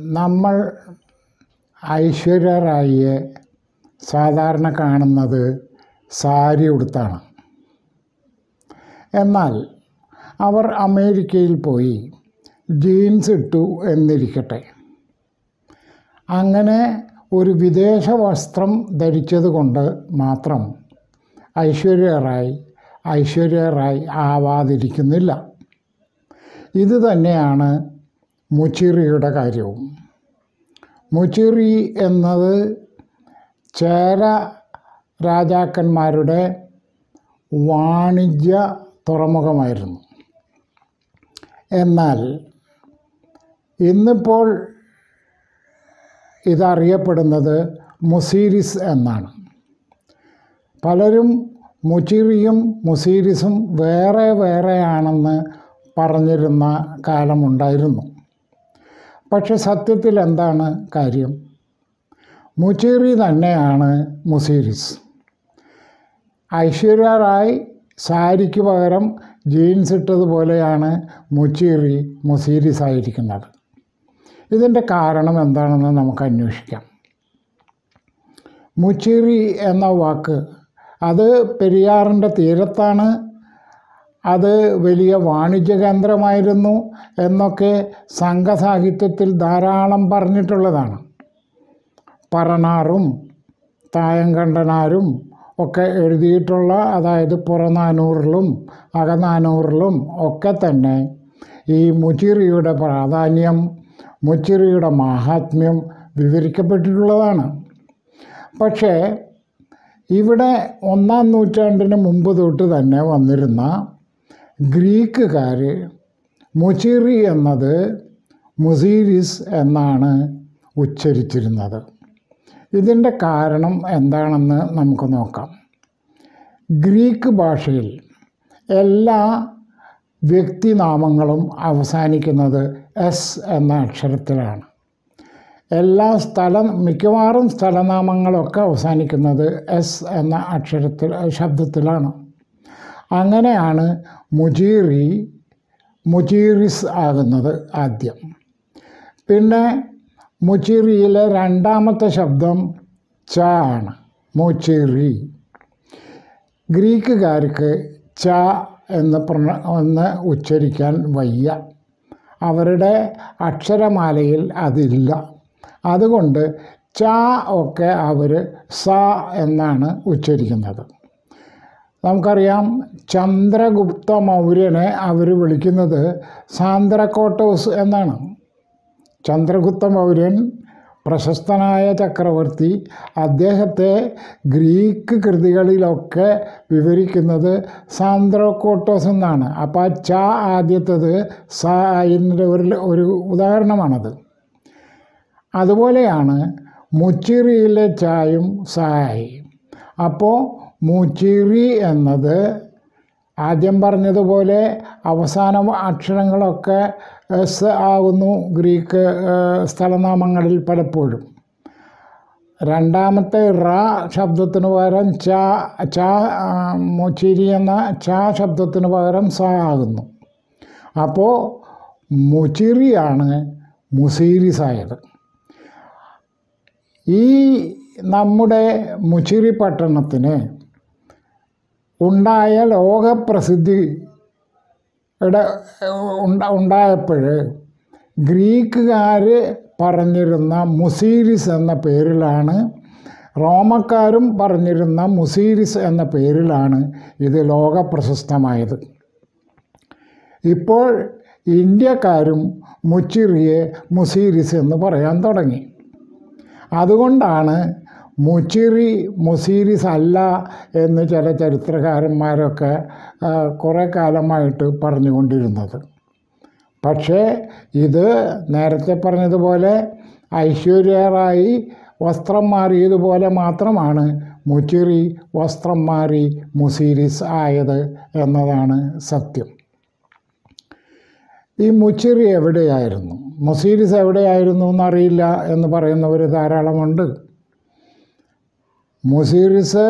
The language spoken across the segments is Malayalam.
നമ്മൾ ഐശ്വര്യ റായിയെ സാധാരണ കാണുന്നത് സാരി ഉടുത്താണ് എന്നാൽ അവർ അമേരിക്കയിൽ പോയി ജീൻസ് ഇട്ടു എന്നിരിക്കട്ടെ അങ്ങനെ ഒരു വിദേശ വസ്ത്രം ധരിച്ചത് കൊണ്ട് മാത്രം ഐശ്വര്യ റായ് ഐശ്വര്യ റായ് ആവാതിരിക്കുന്നില്ല ഇത് തന്നെയാണ് മുച്ചിറിയുടെ കാര്യവും മുച്ചിറി എന്നത് ചേര രാജാക്കന്മാരുടെ വാണിജ്യ തുറമുഖമായിരുന്നു എന്നാൽ ഇന്നിപ്പോൾ ഇതറിയപ്പെടുന്നത് മുസീരിസ് എന്നാണ് പലരും മുച്ചിറിയും മുസീരിസും വേറെ വേറെയാണെന്ന് പറഞ്ഞിരുന്ന കാലമുണ്ടായിരുന്നു പക്ഷെ സത്യത്തിൽ എന്താണ് കാര്യം മുച്ചിറി തന്നെയാണ് മുസീരിസ് ഐശ്വര്യ റായ് സാരിക്ക് പകരം ജീൻസ് ഇട്ടതുപോലെയാണ് മുച്ചിറി മുസീരിസ് ആയിരിക്കുന്നത് ഇതിൻ്റെ കാരണം എന്താണെന്ന് നമുക്ക് അന്വേഷിക്കാം മുച്ചിറി എന്ന വാക്ക് അത് പെരിയാറിൻ്റെ തീരത്താണ് അത് വലിയ വാണിജ്യ കേന്ദ്രമായിരുന്നു എന്നൊക്കെ സംഘസാഹിത്യത്തിൽ ധാരാളം പറഞ്ഞിട്ടുള്ളതാണ് പറണാറും തായങ്കണ്ടനാരും ഒക്കെ എഴുതിയിട്ടുള്ള അതായത് പുറനാനൂറിലും അകനാനൂറിലും ഒക്കെ തന്നെ ഈ മുച്ചിറിയുടെ പ്രാധാന്യം മുച്ചിറിയുടെ മാഹാത്മ്യം വിവരിക്കപ്പെട്ടിട്ടുള്ളതാണ് പക്ഷേ ഇവിടെ ഒന്നാം നൂറ്റാണ്ടിന് മുമ്പ് തൊട്ട് തന്നെ വന്നിരുന്ന ഗ്രീക്കുകാർ മുച്ചിറി എന്നത് മുസീരിസ് എന്നാണ് ഉച്ചരിച്ചിരുന്നത് ഇതിൻ്റെ കാരണം എന്താണെന്ന് നമുക്ക് നോക്കാം ഗ്രീക്ക് ഭാഷയിൽ എല്ലാ വ്യക്തിനാമങ്ങളും അവസാനിക്കുന്നത് എസ് എന്ന അക്ഷരത്തിലാണ് എല്ലാ സ്ഥല മിക്കവാറും സ്ഥലനാമങ്ങളൊക്കെ അവസാനിക്കുന്നത് എസ് എന്ന അക്ഷരത്തിൽ ശബ്ദത്തിലാണ് അങ്ങനെയാണ് മുജീറി മുജീറിസ് ആകുന്നത് ആദ്യം പിന്നെ മുച്ചിറിയിലെ രണ്ടാമത്തെ ശബ്ദം ച ആണ് മുച്ചിറി ഗ്രീക്കുകാർക്ക് ച എന്ന് പ്രണ എന്ന് ഉച്ചരിക്കാൻ വയ്യ അവരുടെ അക്ഷരമാലയിൽ അതില്ല അതുകൊണ്ട് ച ഒക്കെ അവർ സ എന്നാണ് ഉച്ചരിക്കുന്നത് നമുക്കറിയാം ചന്ദ്രഗുപ്ത മൗര്യനെ അവർ വിളിക്കുന്നത് സാന്ദ്രക്കോട്ടോസ് എന്നാണ് ചന്ദ്രഗുപ്ത മൗര്യൻ പ്രശസ്തനായ ചക്രവർത്തി അദ്ദേഹത്തെ ഗ്രീക്ക് കൃതികളിലൊക്കെ വിവരിക്കുന്നത് സാന്ദ്രോക്കോട്ടോസ് എന്നാണ് അപ്പോൾ ആ ച ആദ്യത്തത് സ എന്നതിൻ്റെ ഒരു ഒരു ഉദാഹരണമാണത് അതുപോലെയാണ് മുച്ചിറിയിലെ ചായും സായി അപ്പോൾ മുച്ചിറി എന്നത് ആദ്യം പറഞ്ഞതുപോലെ അവസാന അക്ഷരങ്ങളൊക്കെ എസ് ആകുന്നു ഗ്രീക്ക് സ്ഥലനാമങ്ങളിൽ പലപ്പോഴും രണ്ടാമത്തെ റ ശബ്ദത്തിന് പകരം ച ച മുച്ചിരി എന്ന ച ശബ്ദത്തിന് പകരം സ ആകുന്നു അപ്പോൾ മുച്ചിറിയാണ് മുസീരിസ് ആയത് ഈ നമ്മുടെ മുച്ചിറി പട്ടണത്തിന് ഉണ്ടായ ലോകപ്രസിദ്ധി ഉണ്ട ഉണ്ടായപ്പോൾ ഗ്രീക്കുകാർ പറഞ്ഞിരുന്ന മുസീരിസ് എന്ന പേരിലാണ് റോമക്കാരും പറഞ്ഞിരുന്ന മുസീരിസ് എന്ന പേരിലാണ് ഇത് ലോകപ്രശസ്തമായത് ഇപ്പോൾ ഇന്ത്യക്കാരും മുച്ചിറിയെ മുസീരിസ് എന്ന് പറയാൻ തുടങ്ങി അതുകൊണ്ടാണ് മുച്ചിറി മുസീരിസ് അല്ല എന്ന് ചില ചരിത്രകാരന്മാരൊക്കെ കുറേ കാലമായിട്ട് പറഞ്ഞുകൊണ്ടിരുന്നത് പക്ഷേ ഇത് നേരത്തെ പറഞ്ഞതുപോലെ ഐശ്വര്യറായി വസ്ത്രം മാറിയതുപോലെ മാത്രമാണ് മുച്ചിറി വസ്ത്രം മാറി മുസീരിസ് ആയത് എന്നതാണ് സത്യം ഈ മുച്ചിറി എവിടെയായിരുന്നു മുസീരിസ് എവിടെയായിരുന്നു എന്നറിയില്ല എന്ന് പറയുന്നവർ ധാരാളമുണ്ട് മുസീറിസ്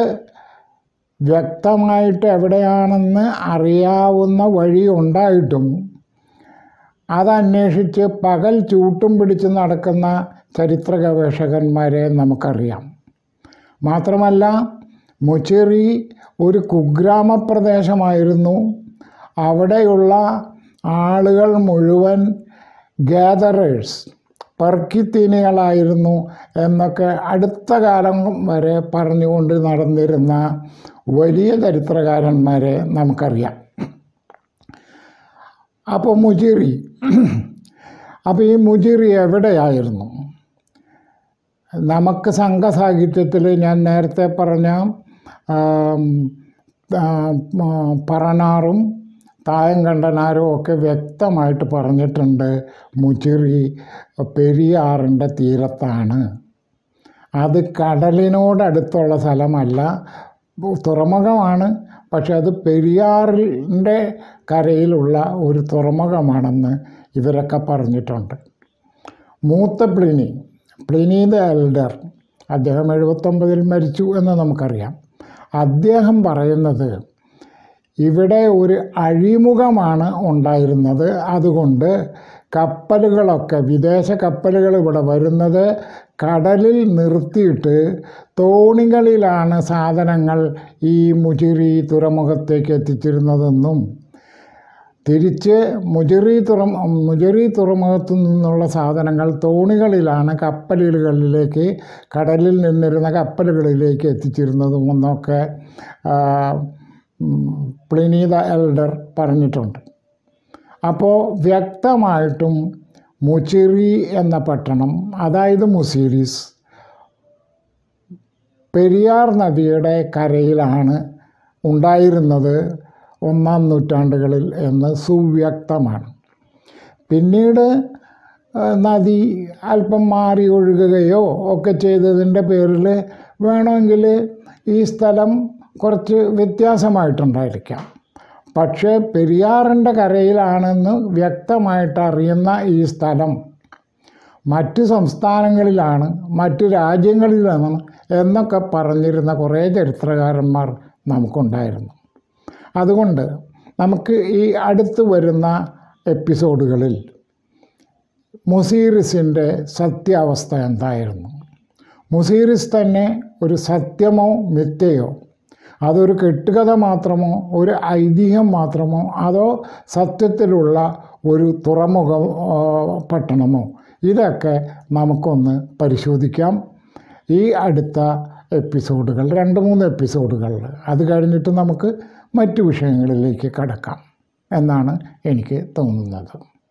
വ്യക്തമായിട്ട് എവിടെയാണെന്ന് അറിയാവുന്ന വഴി ഉണ്ടായിട്ടും അതന്വേഷിച്ച് പകൽ ചൂട്ടും പിടിച്ച് നടക്കുന്ന ചരിത്ര ഗവേഷകന്മാരെ നമുക്കറിയാം മാത്രമല്ല മുച്ചിറി ഒരു കുഗ്രാമ പ്രദേശമായിരുന്നു അവിടെയുള്ള ആളുകൾ മുഴുവൻ ഗ്യാതറേഴ്സ് പെർക്കിത്തീനികളായിരുന്നു എന്നൊക്കെ അടുത്ത കാലം വരെ പറഞ്ഞുകൊണ്ട് നടന്നിരുന്ന വലിയ ചരിത്രകാരന്മാരെ നമുക്കറിയാം അപ്പോൾ മുജിറി അപ്പോൾ ഈ മുജിറി എവിടെയായിരുന്നു നമുക്ക് സംഘസാഹിത്യത്തിൽ ഞാൻ നേരത്തെ പറഞ്ഞ ആം, ആ, ആ, പറനാറും തായങ്കണ്ടനാരും ഒക്കെ വ്യക്തമായിട്ട് പറഞ്ഞിട്ടുണ്ട് മുച്ചിറി പെരിയാറിൻ്റെ തീരത്താണ് അത് കടലിനോടടുത്തുള്ള സ്ഥലമല്ല തുറമുഖമാണ് പക്ഷെ അത് പെരിയാറിൻ്റെ കരയിലുള്ള ഒരു തുറമുഖമാണെന്ന് ഇവരൊക്കെ പറഞ്ഞിട്ടുണ്ട് മൂത്ത പ്ലിനി പ്ലിനി ദ എൽഡർ അദ്ദേഹം എഴുപത്തൊമ്പതിൽ മരിച്ചു എന്ന് നമുക്കറിയാം അദ്ദേഹം പറയുന്നത് ഇവിടെ ഒരു അഴിമുഖമാണ് ഉണ്ടായിരുന്നത് അതുകൊണ്ട് കപ്പലുകളൊക്കെ വിദേശ കപ്പലുകൾ ഇവിടെ വരുന്നത് കടലിൽ നിർത്തിയിട്ട് തോണികളിലാണ് സാധനങ്ങൾ ഈ മുജിറി തുറമുഖത്തേക്ക് എത്തിച്ചിരുന്നതെന്നും തിരിച്ച് മുജറി തുറ മുജറി തുറമുഖത്തു നിന്നുള്ള സാധനങ്ങൾ തോണികളിലാണ് കപ്പലുകളിലേക്ക് കടലിൽ നിന്നിരുന്ന കപ്പലുകളിലേക്ക് എത്തിച്ചിരുന്നതും എന്നൊക്കെ ആ, ഉം, പ്ലിനി ദ എൽഡർ പറഞ്ഞിട്ടുണ്ട് അപ്പോൾ വ്യക്തമായിട്ടും മുച്ചിറി എന്ന പട്ടണം അതായത് മുസീരീസ് പെരിയാർ നദിയുടെ കരയിലാണ് ഉണ്ടായിരുന്നത് ഒന്നാം നൂറ്റാണ്ടുകളിൽ എന്ന് സുവ്യക്തമാണ് പിന്നീട് ആ, നദി അല്പം മാറി ഒഴുകുകയോ ഒക്കെ ചെയ്തതിൻ്റെ പേരിൽ വേണമെങ്കിൽ ഈ സ്ഥലം കുറച്ച് വ്യത്യാസമായിട്ടുണ്ടായിരിക്കാം പക്ഷേ പെരിയാറിൻ്റെ കരയിലാണെന്ന് വ്യക്തമായിട്ട് അറിയുന്ന ഈ സ്ഥലം മറ്റ് സംസ്ഥാനങ്ങളിലാണ് മറ്റ് രാജ്യങ്ങളിലാണ് എന്നൊക്കെ പറഞ്ഞിരുന്ന കുറേ ചരിത്രകാരന്മാർ നമുക്കുണ്ടായിരുന്നു അതുകൊണ്ട് നമുക്ക് ഈ അടുത്ത് വരുന്ന എപ്പിസോഡുകളിൽ മുസീറിസിൻ്റെ സത്യാവസ്ഥ എന്തായിരുന്നു മുസീറിസ് തന്നെ ഒരു സത്യമോ മിഥ്യയോ അതൊരു കെട്ടുകഥ മാത്രമോ ഒരു ഐതിഹ്യം മാത്രമോ അതോ സത്യത്തിലുള്ള ഒരു തുറമുഖ ആ, പട്ടണമോ ഇതൊക്കെ നമുക്കൊന്ന് പരിശോധിക്കാം ഈ അടുത്ത എപ്പിസോഡുകൾ രണ്ട് മൂന്ന് എപ്പിസോഡുകൾ അത് കഴിഞ്ഞിട്ട് നമുക്ക് മറ്റു വിഷയങ്ങളിലേക്ക് കടക്കാം എന്നാണ് എനിക്ക് തോന്നുന്നത്